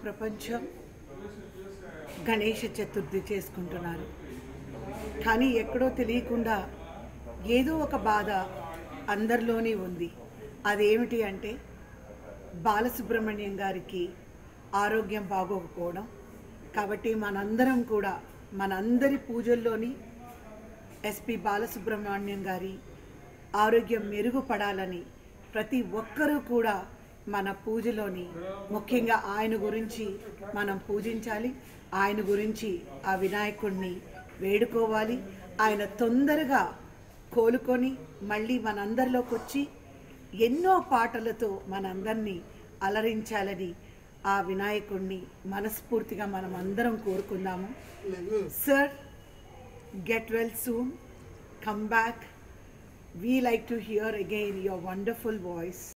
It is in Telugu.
ప్రపంచం గణేష చతుర్థి చేసుకుంటున్నారు కానీ ఎక్కడో తెలియకుండా ఏదో ఒక బాధ అందరిలోనే ఉంది అదేమిటి అంటే బాలసుబ్రహ్మణ్యం గారికి ఆరోగ్యం బాగోకపోవడం కాబట్టి మనందరం కూడా మనందరి పూజల్లోని ఎస్పి బాలసుబ్రహ్మణ్యం గారి ఆరోగ్యం మెరుగుపడాలని ప్రతి ఒక్కరూ కూడా మన పూజలోని ముఖ్యంగా ఆయన గురించి మనం పూజించాలి ఆయన గురించి ఆ వినాయకుడిని వేడుకోవాలి ఆయన తొందరగా కోలుకొని మళ్ళీ మనందరిలోకి వచ్చి ఎన్నో పాటలతో మనందరినీ అలరించాలని ఆ వినాయకుడిని మనస్ఫూర్తిగా మనం అందరం కోరుకుందాము sir get well soon. Come back. We like to hear again your wonderful voice.